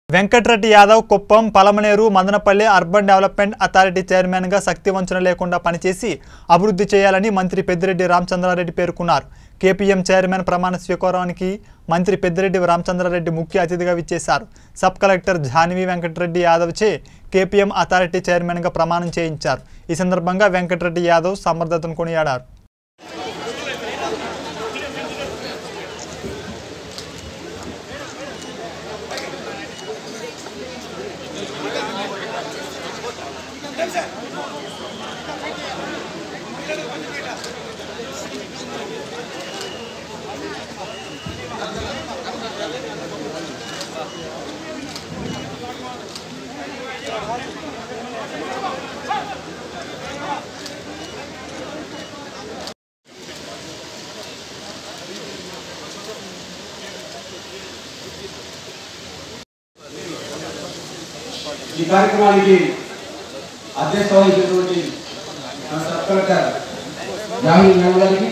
Venkatreddy Yadav Kuppam Palamaner Madanapalle urban development authority చైర్మన్గా శక్తి వంచన లేకుండా పనిచేసి అభివృద్ధి చేయాలని మంత్రి పెద్దిరెడ్డి రామచంద్రారెడ్డి పేర్కొన్నారు కేపీఎం చైర్మన్ ప్రమాణ స్వీకారానికి మంత్రి పెద్దిరెడ్డి రామచంద్రారెడ్డి ముఖ్య అతిథిగా విచ్చేశారు సబ్ కలెక్టర్ జాన్వి వెంకటరెడ్డి యాదవ్ చే కేపీఎం అథారిటీ చైర్మన్గా ప్రమాణం చేయించారు ఈ సందర్భంగా వెంకటరెడ్డి యాదవ్ సమర్థతను కొనియాడారు ఈ కార్యక్రమానికి అధ్యక్ష వహించినటువంటి మన సబ్ కలెక్టర్ జాహీర్ మేడం గారికి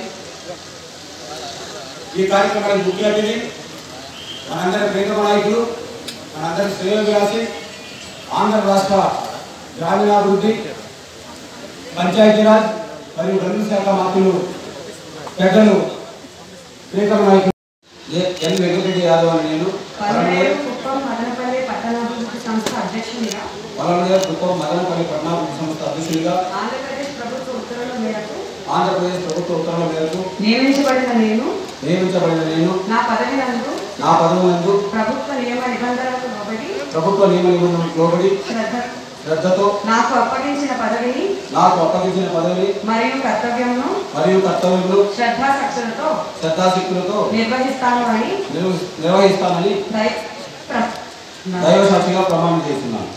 ఈ కార్యక్రమానికి ముఖ్య అతిథి మనందరి ప్రియతమ నాయకులు మనందరి శ్రేయోభిలాషి ఆంధ్ర రాష్ట్ర గ్రామీణాభివృద్ధి పంచాయతీరాజ్ మరియు రెవెన్యూ శాఖ మంత్రులు పెద్దలు ప్రియతమ నాయకులు ఏ- ఎన్ వెంకటరెడ్డి యాదవ్ అని నేను పల్లెలు కుప్పం మదనపల్లి పట్టణాభివృద్ధి సంస్థ అధ్యక్షునిగా వలనగర్ కుప్పం మదనపల్లి పట్టణాభివృద్ధి సంస్థ అధ్యక్షుడిగా ఆంధ్రప్రదేశ్ ప్రభుత్వ ఉత్తర్వుల మేరకు ఆంధ్రప్రదేశ్ ప్రభుత్వ ఉత్తర్వుల మేరకు నియమించబడిన నేను నియమించబడిన నేను నా పదవి నందు నా పదవులందు ప్రభుత్వ నియమ నిబంధనలకు లోబడి ప్రభుత్వ నియమ నిబంధనలకు లోబడి శ్రద్ధ శ్రద్ధతో నాకు అప్పగించిన పదవిని నాకు అప్పగించిన పదవిని మరియు కర్తవ్యమును మరియు కర్తవ్యములు శ్రద్ధాశక్తులతో శ్రద్ధాశక్తులతో నిర్వహిస్తాను అని నిర్వ- నిర్వహిస్తానని దై ప్ర- దైవ సాక్షిగా ప్రమాణం చేస్తున్నాను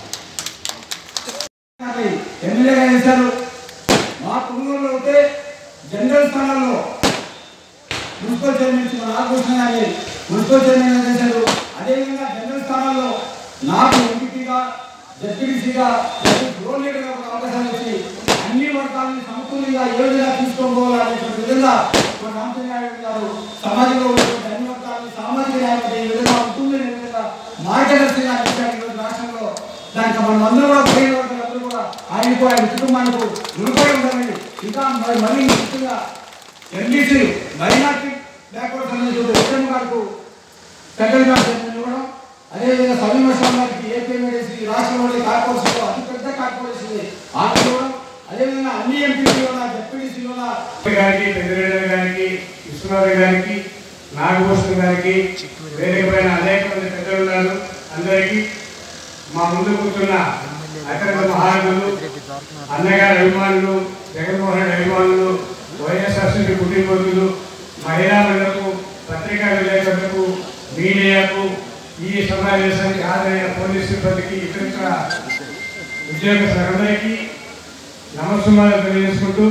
ఎమ్మెల్యేగా చేశారు మా కుటుంబంలో అయితే జనరల్ స్థానాల్లో మున్సిపల్ చైర్మన్ మన నాగభూషణ గారిని మున్సిపల్ చైర్మన్ చేశారు అదేవిధంగా జనరల్ స్థానాల్లో నాకు ఎంపీగా జడ్పీటీసీగా ఫ్లోర్ లీడర్గా ఒక అవకాశం ఇచ్చి అన్ని వర్గాలను సమతుల్యంగా ఏ విధంగా తీసుకొని పోవాలనే విధంగా మన రామచంద్రారెడ్డి గారు సమాజంలో ఉన్నటువంటి అన్ని వర్గాలను సామాజిక న్యాయం ఏ విధంగా ఉంటుందనే విధంగా మార్గదర్శిగా ఇచ్చారు ఈరోజు రాష్ట్రంలో దానికి మనం అందరూ కూడా పోయిన వర్గాలందరూ కూడా ఆయనకు ఆయన కుటుంబానికి రుణపడి ఉండాలని ఇంకా మరి మరీ ముఖ్యంగా ఎన్డీసీ మైనార్టీ బ్యాక్వర్డ్ సంబంధించిన ఉద్యమ గారికి సెంట్రల్ గవర్నమెంట్ ఇవ్వడం అదేవిధంగా సమీమర్శం గారికి ఏపీఎంఏడిసి రాష్ట్రంలోని కార్పొరేషన్లో అతిపెద్ద కార్పొరేషన్ ఆమె ఇవ్వడం అదేవిధంగా అన్ని ఎంపీసీలో జెడ్పీడీసీలో గారికి పెద్దిరెడ్డి గారికి విశ్వనాథ్ గారికి నాగభూషణ్ గారికి వేదిక పైన అనేక మంది పెద్దలు ఉన్నారు అందరికీ మా ముందు కూర్చున్న అత్యంత మహానులు అన్నగారి అభిమానులు జగన్మోహన్ రెడ్డి అభిమానులు వైఎస్ఆర్సీపీ కుటుంబీకులు మహిళలకు పత్రికా విలేకరులకు మీడియాకు ఈ సమావేశానికి హాజరైన పోలీస్ సిబ్బందికి ఇతర ఉద్యోగస్తులందరికీ నమస్కారాలు తెలియజేసుకుంటూ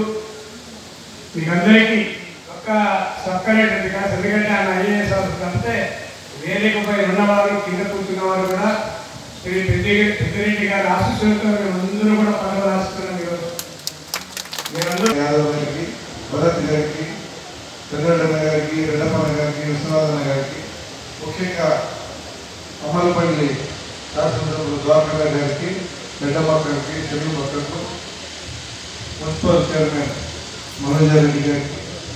మీకందరికీ ఒక్క సబ్ కలెక్టర్ కాదు ఎందుకంటే ఆయన ఐఏఎస్ ఆఫీసర్ తప్పితే వేదికపై ఉన్నవారు కింద కూర్చున్నవారు కూడా శ్రీ పెద్ది పెద్దిరెడ్డి గారి ఆశీస్సులతో మేమందరూ కూడా పదవి రాస్తున్నాం ఈరోజు మీరందరూ యాదవ్ గారికి భరత్ గారికి చంద్రన్న గారికి రెడ్డప్పన్న గారికి విశ్వనాథన్న గారికి ముఖ్యంగా అమలపల్లి శాసనసభ్యులు ద్వారకా గారికి రెడ్డమ్మ గారికి చెల్లు భక్తులకు మున్సిపల్ చైర్మన్ మనోజారెడ్డి గారికి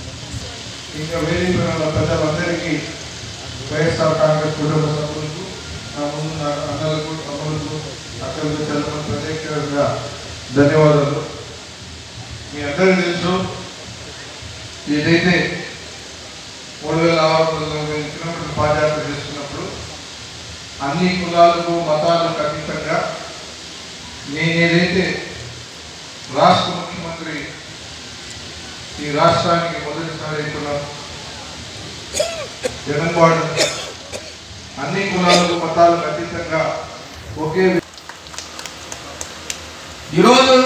ఇంకా వేదిక పైన ఉన్న పెద్దలందరికీ వైఎస్ఆర్ కాంగ్రెస్ కుటుంబ సభ్యులకు నా ముందు నా అన్నలకు తమ్ములకు అక్కలకు చెల్లెలకు ప్రత్యేకంగా ధన్యవాదాలు మీ అందరికీ తెలుసు ఏదైతే మూడు వేల ఆరు వందల నలభై ఐదు కిలోమీటర్ల పాదయాత్ర చేస్తున్నప్పుడు అన్ని కులాలకు మతాలకు అతీతంగా నేను ఏదైతే రాష్ట్ర ముఖ్యమంత్రి ఈ రాష్ట్రానికి మొదటిసారి అవుతున్నాను జగన్మోహన్ అన్ని కులాలకు మతాలకు అతీతంగా ఒకే ఈరోజు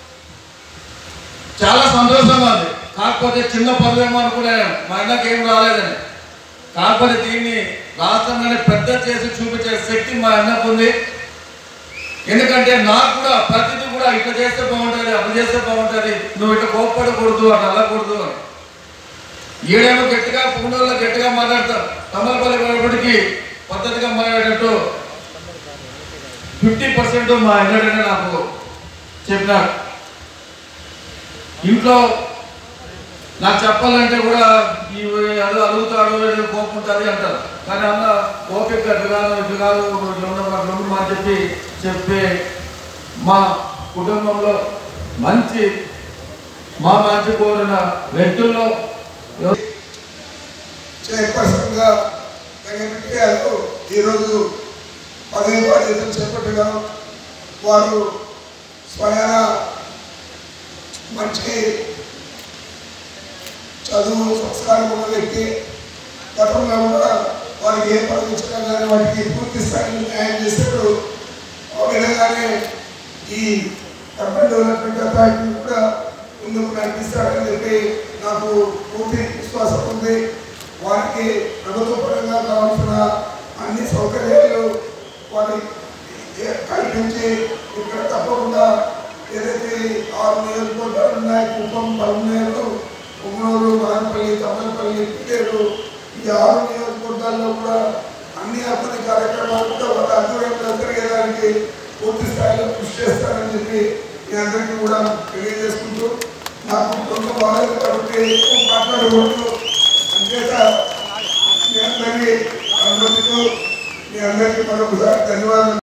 చాలా సంతోషంగా ఉంది కాకపోతే చిన్న పదవేమో అనుకున్నాను మా అన్నకి ఏం రాలేదని కాకపోతే దీన్ని రాష్ట్రంలోనే పెద్ద చేసి చూపించే శక్తి మా అన్నకు ఉంది ఎందుకంటే నాకు కూడా ప్రతిదీ కూడా ఇట్లా చేస్తే బాగుంటుంది అట్లా చేస్తే బాగుంటుంది నువ్వు ఇట్లా కోప్పడకూడదు అట్లా అల్లకూడదు అని ఈడేమో గట్టిగా పుండోళ్ళు గట్టిగా మాట్లాడతారు తమలపల్లి పడికి పద్ధతిగా మాట్లాడేటట్టు ఫిఫ్టీ పర్సెంట్ మా ఎన్నడనే నాకు చెప్పినారు ఇంట్లో నాకు చెప్పాలంటే కూడా ఈ అడు అడుగుతాడు ఏదో కోపం ఉంటుంది అంటారు కానీ అన్న ఓపిక ఇటు కాదు ఇటు కాదు ఇట్లా ఉండవు అట్లా ఉండవు అని చెప్పి చెప్పే మా కుటుంబంలో మంచి మా మంచి కోరిన వ్యక్తుల్లో ఎవ- చైర్పర్సన్గా వెంకటరెడ్డి గారు ఈరోజు పదవి బాధ్యతలు చేపట్టడం వారు స్వయాన మంచి చదువు సంస్కారం ఉన్న వ్యక్తి గతంలో కూడా వారికి ఏ పదవి ఇచ్చినా కానీ వాటికి పూర్తి స్థాయిలో న్యాయం చేశారు ఆ విధంగానే ఈ అర్బన్ డెవలప్మెంట్ అథారిటీ కూడా ముందుకు నడిపిస్తారని చెప్పి నాకు పూర్తి విశ్వాసం ఉంది వారికి ప్రభుత్వ పరంగా కావాల్సిన అన్ని సౌకర్యాలు వారి ఏ- కల్పించి ఇక్కడ తప్పకుండా ఏదైతే ఈ ఆరు నియోజకవర్గాలు ఉన్నాయి కుప్పం పల్మనేరు ఉమ్మనూరు మదనపల్లి తమ్మలపల్లి పిటేరు ఈ ఆరు నియోజకవర్గాల్లో కూడా అన్ని అభివృద్ధి కార్యక్రమాలు కూడా వాళ్ళ ఆధ్వర్యంలో జరిగేదానికి పూర్తి స్థాయిలో కృషి చేస్తారని చెప్పి మీ అందరికీ కూడా తెలియజేసుకుంటూ నాకు కొంత బాగాలేదు కాబట్టి ఎక్కువ మాట్లాడకూడదు అంచేత మీ అందరికీ అనుమతితో మీ అందరికీ మరొకసారి ధన్యవాదాలు